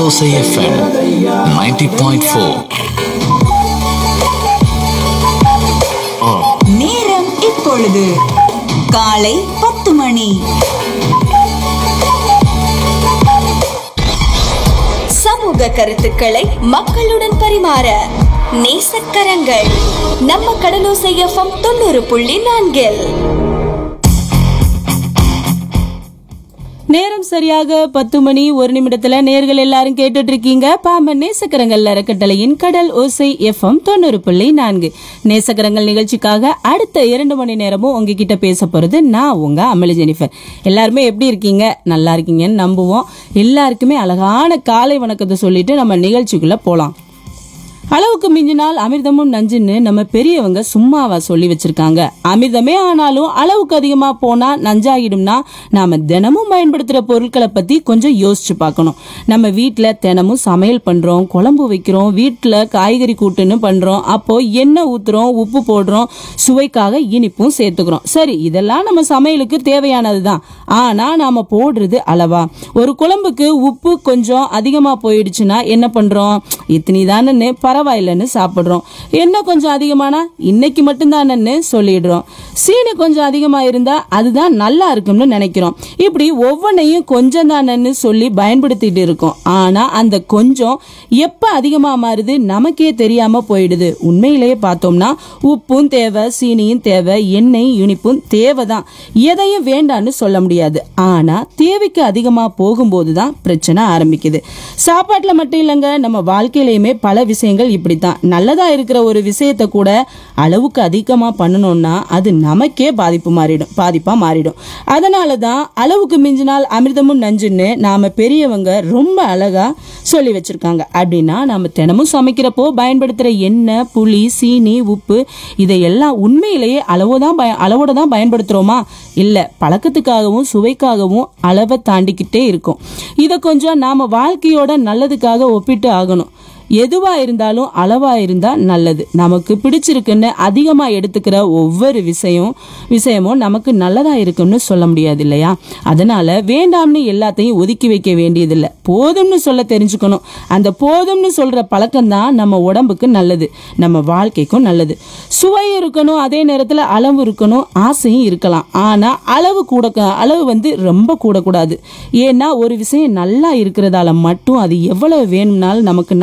ஓசை எஃப்எம் 90.4 நேரம் இப்பொழுது காலை பத்து மணி சமூக கருத்துக்களை மக்களுடன் பரிமாற நேசக்கரங்கள் நம்ம கடலோசை எஃப்எம் தொண்ணூறு புள்ளி நான்கில் நேரம் சரியாக பத்து மணி ஒரு நிமிடத்துல நேர்கள் எல்லாரும் கேட்டுட்டு இருக்கீங்க பாம்பன் நேசக்கரங்கள் அறக்கட்டளையின் கடல் ஓசை எஃப்எம் தொண்ணூறு புள்ளி நான்கு நேசக்கரங்கள் நிகழ்ச்சிக்காக அடுத்த இரண்டு மணி நேரமும் உங்ககிட்ட பேச போறது நான் உங்க அமளி ஜெனிஃபர் எல்லாருமே எப்படி இருக்கீங்க நல்லா இருக்கீங்கன்னு நம்புவோம் எல்லாருக்குமே அழகான காலை வணக்கத்தை சொல்லிட்டு நம்ம நிகழ்ச்சிக்குள்ள போலாம் அளவுக்கு மிஞ்சினால் அமிர்தமும் நஞ்சுன்னு நம்ம பெரியவங்க சும்மாவா சொல்லி வச்சிருக்காங்க அமிர்தமே ஆனாலும் அளவுக்கு அதிகமா போனா நஞ்சாகிடும்னா நாம தினமும் பயன்படுத்துற பொருட்களை பத்தி கொஞ்சம் யோசிச்சு பார்க்கணும் நம்ம வீட்ல தினமும் சமையல் பண்றோம் குழம்பு வைக்கிறோம் வீட்ல காய்கறி கூட்டுன்னு பண்றோம் அப்போ எண்ணெய் ஊத்துறோம் உப்பு போடுறோம் சுவைக்காக இனிப்பும் சேர்த்துக்கிறோம் சரி இதெல்லாம் நம்ம சமையலுக்கு தேவையானதுதான் ஆனா நாம போடுறது அளவா ஒரு குழம்புக்கு உப்பு கொஞ்சம் அதிகமா போயிடுச்சுன்னா என்ன பண்றோம் இத்தனி தானே பரவாயில்லைன்னு சாப்பிடுறோம் என்ன கொஞ்சம் அதிகமானா இன்னைக்கு மட்டும்தானன்னு சொல்லிடுறோம் சீனி கொஞ்சம் அதிகமா இருந்தா அதுதான் நல்லா இருக்கும்னு நினைக்கிறோம் இப்படி ஒவ்வொன்றையும் கொஞ்சம் தானன்னு சொல்லி பயன்படுத்திட்டு இருக்கோம் ஆனா அந்த கொஞ்சம் எப்ப அதிகமா மாறுது நமக்கே தெரியாம போயிடுது உண்மையிலேயே பார்த்தோம்னா உப்பும் தேவை சீனியும் தேவை எண்ணெய் இனிப்பும் தேவைதான் எதையும் வேண்டான்னு சொல்ல முடியாது ஆனா தேவைக்கு அதிகமா போகும்போது தான் பிரச்சனை ஆரம்பிக்குது சாப்பாட்டுல மட்டும் இல்லைங்க நம்ம வாழ்க்கையிலயுமே பல விஷயங்கள் இப்படித்தான் நல்லதா இருக்கிற ஒரு விஷயத்த கூட அளவுக்கு அதிகமா பண்ணணும்னா அது நமக்கே பாதிப்பு மாறிடும் பாதிப்பா மாறிடும் அதனால தான் அளவுக்கு மிஞ்சினால் அமிர்தமும் நஞ்சுன்னு நாம பெரியவங்க ரொம்ப அழகா சொல்லி வச்சிருக்காங்க அப்படின்னா நம்ம தினமும் சமைக்கிறப்போ பயன்படுத்துற எண்ணெய் புளி சீனி உப்பு இதையெல்லாம் உண்மையிலேயே அளவுதான் பய அளவோட தான் பயன்படுத்துறோமா இல்ல பழக்கத்துக்காகவும் சுவைக்காகவும் அளவை தாண்டிக்கிட்டே இருக்கும் இதை கொஞ்சம் நாம வாழ்க்கையோட நல்லதுக்காக ஒப்பிட்டு ஆகணும் எதுவா இருந்தாலும் அளவா இருந்தா நல்லது நமக்கு பிடிச்சிருக்குன்னு அதிகமா எடுத்துக்கிற ஒவ்வொரு விஷயம் விஷயமும் நமக்கு நல்லதா இருக்கும்னு சொல்ல முடியாது இல்லையா அதனால வேண்டாம்னு எல்லாத்தையும் ஒதுக்கி வைக்க வேண்டியதில்லை போதும்னு சொல்ல தெரிஞ்சுக்கணும் அந்த போதும்னு சொல்ற பழக்கம் தான் நம்ம உடம்புக்கு நல்லது நம்ம வாழ்க்கைக்கும் நல்லது சுவை இருக்கணும் அதே நேரத்துல அளவு இருக்கணும் ஆசையும் இருக்கலாம் ஆனா அளவு கூட அளவு வந்து ரொம்ப கூடக்கூடாது ஏன்னா ஒரு விஷயம் நல்லா இருக்கிறதால மட்டும் அது எவ்வளவு வேணும்னாலும் நமக்கு